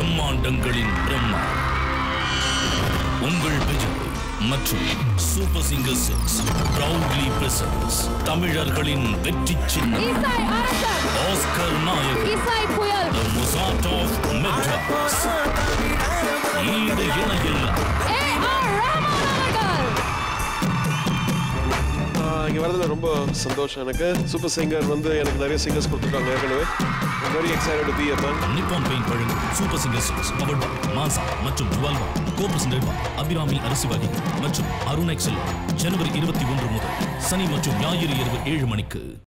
பிரம்மாண்டங்களின் பிரம்மா உங்கள் விஜய் மற்றும் super singer six proudly presents தமிழர்களின் வெற்றி சின்னம் இசை அரசர் ஆஸ்கர் நாயகன் இசை புயல் The Mozart of Madras ஈடு இணையில்லா ஏ ஆர் ரஹ்மான் அவர்கள் இங்கே வரதுல ரொம்ப சந்தோஷம் எனக்கு சூப்பர் சிங்கர் வந்து எனக்கு நிறைய சிங்கர்ஸ் கொடுத்துருக்காங்க ஏற்கனவே very excited to be a Nippon paint வழங்கும் super singer six powered Maaza மற்றும் டுவல்வா கோ பிரசிடென்ட் அபிராமி அரிசி வகைகள் மற்றும் அருண் எக்ஸல் ஜனவரி இருபத்தி ஒன்று முதல் சனி மற்றும் ஞாயிறு இரவு ஏழு மணிக்கு